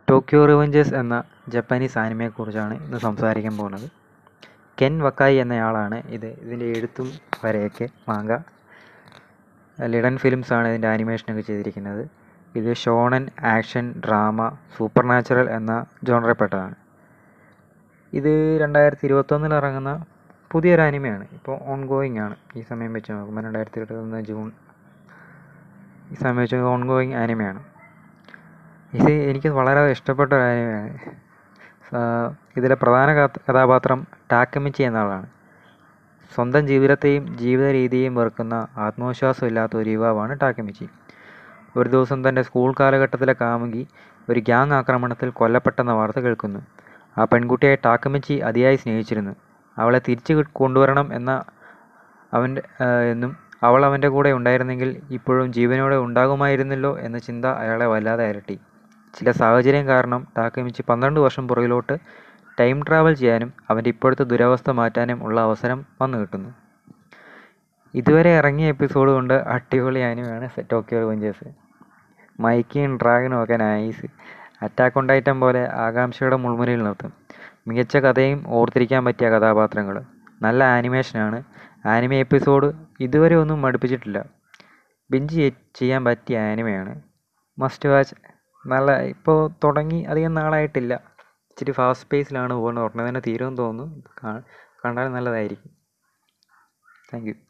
Tokyo റിവഞ്ചേഴ്സ് എന്ന Japanese ആനിമയെക്കുറിച്ചാണ് ഇന്ന് സംസാരിക്കാൻ പോകുന്നത് കെൻ വക്കായി എന്നയാളാണ് ഇത് ഇതിൻ്റെ എഴുത്തും വരയൊക്കെ മാങ്ക ലിഡൻ ഫിലിംസ് ആണ് ഇതിൻ്റെ ആനിമേഷനൊക്കെ ചെയ്തിരിക്കുന്നത് ഇത് shonen action drama supernatural എന്ന ജോണറിൽപ്പെട്ടതാണ് ഇത് രണ്ടായിരത്തി ഇരുപത്തൊന്നിൽ ഇറങ്ങുന്ന പുതിയൊരു ആനിമയാണ് ഇപ്പോൾ ഓൺ ഗോയിങ് ആണ് ഈ സമയം വെച്ച് നോക്കുമ്പോൾ രണ്ടായിരത്തി ഇരുപത്തൊന്ന് ജൂൺ ഈ സമയം വെച്ച് ഓൺ ഗോയിങ് ആനിമയാണ് ഇത് എനിക്ക് വളരെ ഇഷ്ടപ്പെട്ട ഒരു ആനിമയാണ് ഇതിലെ പ്രധാന കഥ- കഥാപാത്രം ടാക്കമിച്ചി എന്ന ആളാണ് സ്വന്തം ജീവിതത്തെയും ജീവിത രീതിയെയും വെറുക്കുന്ന ആത്മവിശ്വാസമില്ലാത്ത ഒരു യുവാവാണ് ടാക്കമിച്ചി ഒരു ദിവസം തൻ്റെ സ്കൂൾ കാലഘട്ടത്തിലെ കാമുകി ഒരു ഗ്യാങ് ആക്രമണത്തിൽ കൊല്ലപ്പെട്ടെന്ന വാർത്ത കേൾക്കുന്നു ആ പെൺകുട്ടിയെ ടാക്കമിച്ചി അതിയായി സ്നേഹിച്ചിരുന്നു അവളെ തിരിച്ചു കി- കൊണ്ടുവരണം എന്ന അവൻ്റെ എന്നും അവൾ അവൻ്റെ കൂടെ ഉണ്ടായിരുന്നെങ്കിൽ ഇപ്പോഴും ജീവനോടെ ഉണ്ടാകുമായിരുന്നല്ലോ എന്ന ചിന്ത അയാളെ വല്ലാതെ അലട്ടി ചില സാഹചര്യം കാരണം ടാക്കമിച്ചി പന്ത്രണ്ട് വർഷം പുറകിലോട്ട് ടൈം ട്രാവൽ ചെയ്യാനും അവൻ്റെ ഇപ്പോഴത്തെ ദുരവസ്ഥ മാറ്റാനും ഉള്ള അവസരം വന്നു കിട്ടുന്നു ഇതുവരെ ഇറങ്ങിയ എപ്പിസോഡ് കൊണ്ട് അടിപൊളി ആനിമയാണ് ടോക്കിയോ റിവഞ്ചേഴ്സ് മൈക്കിയും ഡ്രാഗനും ഒക്കെ നൈസ് അറ്റാക്ക് ഓൺ ടൈറ്റൻ പോലെ ആകാംക്ഷയുടെ മുൾമുനയിൽ നിർത്തും മികച്ച കഥയും ഓർത്തിരിക്കാൻ പറ്റിയ കഥാപാത്രങ്ങൾ നല്ല ആനിമേഷനാണ് ആനിമെ എപ്പിസോഡ് ഇതുവരെ ഒന്നും മടുപ്പിച്ചിട്ടില്ല ബിഞ്ച് ചെയ്യാൻ പറ്റിയ ആനിമയാണ് മസ്റ്റ് വാച്ച് നല്ല ഇപ്പോൾ തുടങ്ങി അധികം നാളായിട്ടില്ല ഇച്ചിരി ഫാസ്റ്റ് പേസിലാണ് പോകുന്നത് ഉടനെ തന്നെ തീരുമെന്ന് തോന്നുന്നു കാ- കണ്ടാൽ നല്ലതായിരിക്കും താങ്ക് യു